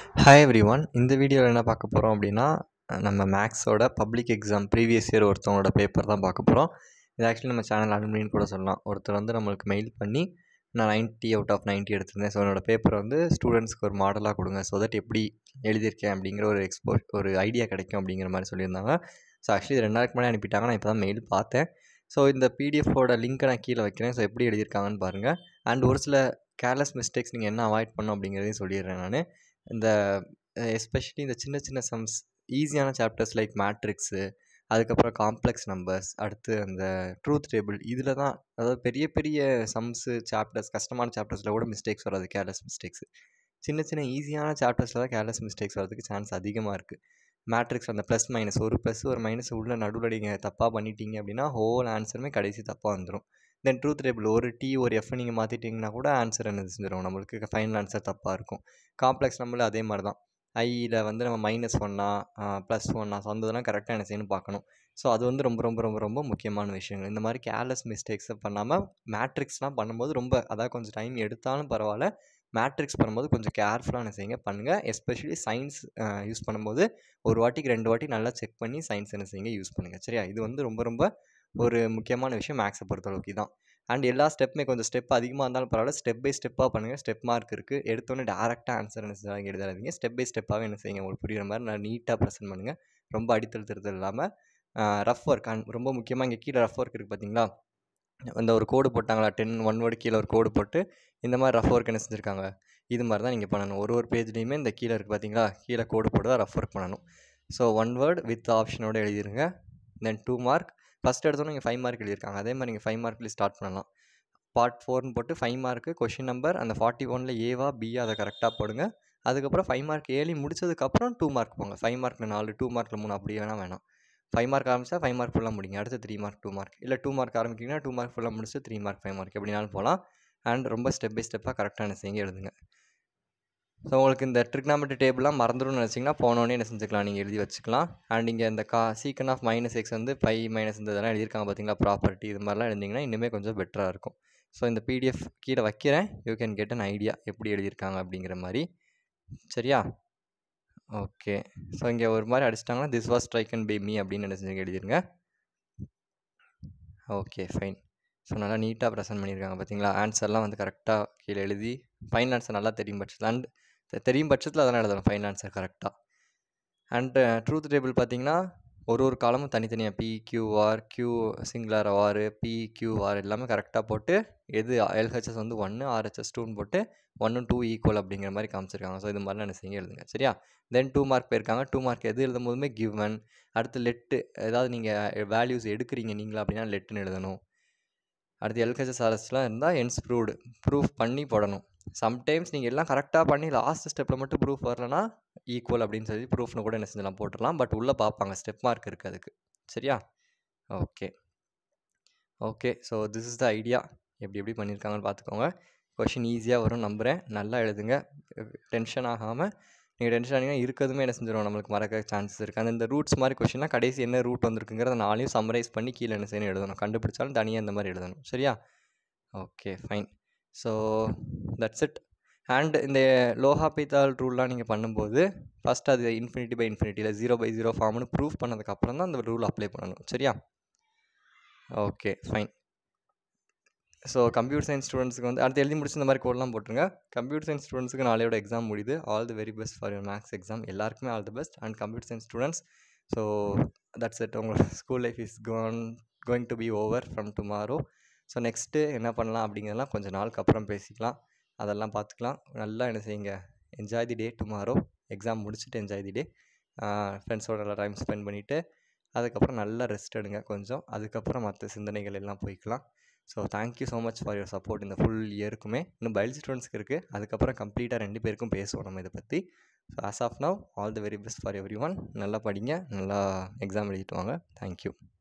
hi every one இந்த வீடியோவில் என்ன பார்க்க போகிறோம் அப்படின்னா நம்ம மேக்ஸோட பப்ளிக் எக்ஸாம் ப்ரீவியஸ் இயர் ஒருத்தவங்களோட பேப்பர் தான் பார்க்க போகிறோம் இது ஆக்சுவலி நம்ம சேனல் அட்மின்னு கூட சொல்லலாம் ஒருத்தர் வந்து நம்மளுக்கு மெயில் பண்ணி நான் 90 அவுட் ஆஃப் 90 எடுத்திருந்தேன் ஸோ என்னோட பேப்பர் வந்து ஸ்டூடெண்ட்ஸ்க்கு ஒரு மாடலாக கொடுங்க ஸோ தட் எப்படி எழுதியிருக்கேன் அப்படிங்கிற ஒரு எக்ஸ்போ ஒரு ஐடியா கிடைக்கும் அப்படிங்கிற மாதிரி சொல்லியிருந்தாங்க ஸோ ஆக்சுவலி இது ரெண்டு நாளைக்கு முன்னாடி அனுப்பிட்டாங்க நான் இப்போ தான் மெயில் பார்த்தேன் ஸோ இந்த பிடிஎஃபோட லிங்க்கை நான் கீழே வைக்கிறேன் ஸோ எப்படி எழுதியிருக்காங்கன்னு பாருங்கள் அண்ட் ஒரு சில கேர்லெஸ் மிஸ்டேக்ஸ் நீங்கள் என்ன அவாய்ட் பண்ணணும் அப்படிங்கிறதையும் சொல்லிடுறேன் நான் இந்த எஸ்பெஷலி இந்த சின்ன சின்ன சம்ஸ் ஈஸியான சாப்டர்ஸ் லைக் மேட்ரிக்ஸு அதுக்கப்புறம் காம்ப்ளெக்ஸ் நம்பர்ஸ் அடுத்து அந்த ட்ரூத் டேபிள் இதில் தான் அதாவது பெரிய பெரிய சம்ஸு சாப்டர்ஸ் கஷ்டமான சாப்டர்ஸில் கூட மிஸ்டேக்ஸ் வராது கேர்லெஸ் மிஸ்டேக்ஸ் சின்ன சின்ன ஈஸியான சாப்டர்ஸில் தான் கேர்லெஸ் மிஸ்டேக்ஸ் வரதுக்கு சான்ஸ் அதிகமாக இருக்குது மேட்ரிக்ஸ் அந்த ப்ளஸ் மைனஸ் ஒரு ப்ளஸ் ஒரு மைனஸ் உள்ள நடுவில் நீங்கள் தப்பாக பண்ணிட்டீங்க அப்படின்னா ஹோல் ஆன்சருமே கடைசி தப்பாக வந்துடும் தென் ட்ரூத் டேபிள் ஒரு டி ஒரு எஃப் நீங்கள் மாற்றிட்டிங்கன்னா கூட ஆன்சர் என்ன செஞ்சிடும் நம்மளுக்கு ஃபைனல் ஆன்சர் தப்பாக இருக்கும் காம்ப்ளெக்ஸ் நம்பரில் அதே மாதிரி தான் ஐயில் வந்து நம்ம மைனஸ் ஒன்னா ப்ளஸ் ஒன்னா ஸோ அந்த இதெல்லாம் கரெக்டாக என்ன செய்யணும் பார்க்கணும் ஸோ அது வந்து ரொம்ப ரொம்ப ரொம்ப ரொம்ப முக்கியமான விஷயங்கள் இந்த மாதிரி கேர்லெஸ் மிஸ்டேக்ஸை பண்ணாமல் மேட்ரிக்ஸ்லாம் பண்ணும்போது ரொம்ப அதாவது கொஞ்சம் டைம் எடுத்தாலும் பரவாயில்ல மேட்ரிக்ஸ் பண்ணும்போது கொஞ்சம் கேர்ஃபுல்லாக என்ன செய்யுங்க பண்ணுங்கள் எஸ்பெஷலி சயின்ஸ் யூஸ் பண்ணும்போது ஒரு வாட்டிக்கு ரெண்டு வாட்டி நல்லா செக் பண்ணி சயின்ஸ் என்ன செய்யுங்க யூஸ் பண்ணுங்கள் சரியா இது வந்து ரொம்ப ரொம்ப ஒரு முக்கியமான விஷயம் மேக்ஸை பொறுத்தளவுக்கு தான் அண்ட் எல்லா ஸ்டெப்புமே கொஞ்சம் ஸ்டெப் அதிகமாக இருந்தாலும் பரவாயில்ல ஸ்டெப் பை ஸ்டெப்பாக பண்ணுங்கள் ஸ்டெப் மார்க் இருக்குது எடுத்தோன்னே டேரெக்டாக ஆன்சர் என்ன செய்ய எழுதாதீங்க ஸ்டெப் பை ஸ்டெப்பாகவே என்ன செய்யுங்க உங்களுக்கு புரியுற மாதிரி நான் நீட்டாக ப்ரெசென்ட் பண்ணுங்கள் ரொம்ப அடித்தழுத்துறது இல்லாமல் ரஃப் ஒர்க் அண்ட் ரொம்ப முக்கியமாக இங்கே கீழே ரஃப் ஒர்க் இருக்குது பார்த்தீங்களா அந்த ஒரு கோடு போட்டாங்களா டென் ஒன் வேர்டு கீழே ஒரு கோடு போட்டு இந்த மாதிரி ரஃப் ஒர்க் என்ன செஞ்சுருக்காங்க இது மாதிரி தான் நீங்கள் பண்ணணும் ஒரு ஒரு பேஜ்லேயுமே இந்த கீழே இருக்குது பார்த்தீங்களா கீழே கோடு போட்டு தான் ரஃப் ஒர்க் பண்ணணும் ஸோ ஒன் வேர்டு வித் ஆப்ஷனோடு எழுதிருங்க தென் டூ மார்க் ஃபஸ்ட் எடுத்தோன்னே நீங்கள் ஃபைவ் மார்க் எழுதியிருக்காங்க அதே மாதிரி நீங்கள் ஃபைவ் மார்க்லேயே ஸ்டார்ட் பண்ணலாம் பார்ட் ஃபோர்னு போட்டு ஃபைவ் மார்க்கு கொஷின் நம்பர் அந்த ஃபார்ட்டி ஒனில் ஏவா பியா அதை கரெக்டாக போடுங்க அதுக்கப்புறம் ஃபைவ் மார்க் ஏழி முடிச்சதுக்கப்புறம் டூ மார்க் போங்க ஃபைவ் மார்க்கில் நாலு டூ மார்க்கில் மூணு அப்படி வேணால் வேணாம் ஃபைவ் மார்க் ஆரம்பிச்சா ஃபைவ் மார்க் ஃபுல்லாக முடிங்க அடுத்து த்ரீ மார்க் டூ மார்க் இல்லை டூ மார்க் ஆரம்பிக்கிங்கன்னா டூ மார்க் ஃபுல்லாக முடிச்சு த்ரீ மார்க் ஃபைவ் மார்க் எப்படினாலும் போகலாம் அண்ட் ரொம்ப ஸ்டெப் பை ஸ்டெப்பாக கரெக்டாக என்ன செய்யுங்க எழுதுங்க ஸோ உங்களுக்கு இந்த ட்ரிக்னாமெட்ரி டேபிளாக மறந்துடும்னு நினச்சிங்கன்னா போனோடனே என்ன செஞ்சுக்கலாம் நீங்கள் எழுதி வச்சுக்கலாம் அண்ட் இங்கே இந்த cosecant of minus x வந்து ஃபை மைனஸ் இந்த இதெல்லாம் எழுதியிருக்காங்க பார்த்தீங்களா ப்ராப்பர்ட்டி இது மாதிரிலாம் எழுதிங்கன்னா இன்னுமே கொஞ்சம் பெட்டராக இருக்கும் ஸோ இந்த பிடிஎஃப் கீழே வைக்கிறேன் you can get an idea எப்படி எழுதியிருக்காங்க அப்படிங்கிற மாதிரி சரியா ஓகே ஸோ இங்கே ஒரு மாதிரி அடிச்சிட்டாங்கன்னா this was strike and by me அப்படின்னு என்ன செஞ்சு எழுதிருங்க ஓகே ஃபைன் ஸோ நல்லா நீட்டாக ப்ரெசென்ட் பண்ணியிருக்காங்க பார்த்தீங்களா ஆன்சர்லாம் வந்து கரெக்டாக கீழே எழுதி ஃபைன் ஆன்சர் நல்லா தெரியும் பட்சத்தில் அண்ட் தெரியும் பட்சத்தில் அதெல்லாம் எழுதலாம் ஃபைன் ஆன்சர் கரெக்டாக அண்டு ட்ரூத் டேபிள் பார்த்தீங்கன்னா ஒரு ஒரு காலமும் தனித்தனியாக P QR Q singular R P QR எல்லாமே கரெக்டாக போட்டு எது எல்ஹெச்எஸ் வந்து ஒன்று ஆர்ஹெச்எஸ் டூன்னு போட்டு ஒன்று டூ ஈக்குவல் அப்படிங்கிற மாதிரி காமிச்சிருக்காங்க ஸோ இது மாதிரிலாம் என்ன செய்யுங்க எழுதுங்க சரியா தென் டூ மார்க் போயிருக்காங்க டூ மார்க் எது எழுதும் போதுமே கிவன் அடுத்து லெட்டு ஏதாவது நீங்கள் வேல்யூஸ் எடுக்கிறீங்க நீங்களா அப்படின்னா லெட்டுன்னு எழுதணும் அடுத்து எல்ஹெச்எஸ் ஆர்எஸ்லாம் இருந்தால் என்ஸ் ப்ரூவ்டு ப்ரூஃப் பண்ணி போடணும் சம்டைம்ஸ் நீங்கள் எல்லாம் கரெக்டாக பண்ணி லாஸ்ட் ஸ்டெப்பில் மட்டும் ப்ரூஃப் வரலனா ஈக்குவல் அப்படின்னு சொல்லி ப்ரூஃப்னு கூட என்ன செஞ்சலாம் போட்டுடலாம் பட் உள்ளே பார்ப்பாங்க ஸ்டெப் மார்க் இருக்குது அதுக்கு சரியா okay okay so this is the idea எப்படி எப்படி பண்ணியிருக்காங்கன்னு பார்த்துக்கோங்க கொஷின் ஈஸியாக வரும் நம்புகிறேன் நல்லா எழுதுங்க டென்ஷன் ஆகாமல் நீங்கள் டென்ஷன் ஆனீங்கன்னா இருக்கிறதுமே என்ன செஞ்சிடும் நம்மளுக்கு மறக்க சான்சஸ் இருக்குது அந்த இந்த ரூட்ஸ் மாதிரி கொஷின்லாம் கடைசி என்ன ரூட் வந்திருக்குங்கிறத நாளையும் சம்மரைஸ் பண்ணி கீழே என்ன செய்யணும் எழுதணும் கண்டுபிடிச்சாலும் தனியாக இந்த மாதிரி எழுதணும் சரியா okay fine so that's it and இந்த லோஹா பைத்தால் ரூல்லாம் நீங்கள் பண்ணும்போது ஃபஸ்ட் அது இன்ஃபினிட்டி பை இன்ஃபினிட்டியில் ஜீரோ பை ஜீரோ ஃபார்ம்னு ப்ரூஃப் பண்ணதுக்கப்புறம் தான் அந்த ரூல் அப்ளை பண்ணணும் சரியா okay fine so computer science ஸ்டூடெண்ட்ஸுக்கு வந்து அடுத்து எழுதி முடிச்சு இந்த மாதிரி கோடெலாம் போட்டுருங்க கம்ப்யூட்டர் சயின்ஸ் ஸ்டூடெண்ட்ஸுக்கு நாளையோட எக்ஸாம் முடியுது all the very best for your maths exam எல்லாருக்குமே all the best and computer science students so that's it உங்களோட school life is gone going to be over from tomorrow so next என்ன பண்ணலாம் அப்படிங்கிறதெல்லாம் கொஞ்சம் நாளுக்கு அப்புறம் பேசிக்கலாம் அதெல்லாம் பார்த்துக்கலாம் நல்லா என்ன செய்யுங்க enjoy the day tomorrow exam முடிச்சுட்டு என்ஜாய் தி டே ஃப்ரெண்ட்ஸோட நல்லா டைம் ஸ்பெண்ட் பண்ணிவிட்டு அதுக்கப்புறம் நல்லா ரெஸ்ட் எடுங்க கொஞ்சம் அதுக்கப்புறம் மற்ற சிந்தனைகள் எல்லாம் போய்க்கலாம் so thank you so much for your support இந்த ஃபுல் இயருக்குமே இன்னும் பயாலஜி ஸ்டூடெண்ட்ஸ்க்கு இருக்குது அதுக்கப்புறம் கம்ப்ளீட்டாக ரெண்டு பேருக்கும் பேசுவோம் நம்ம இதை பற்றி so as of now all the very best for everyone நல்லா படிங்க நல்லா எக்ஸாம் எழுதிட்டு வாங்க தேங்க்யூ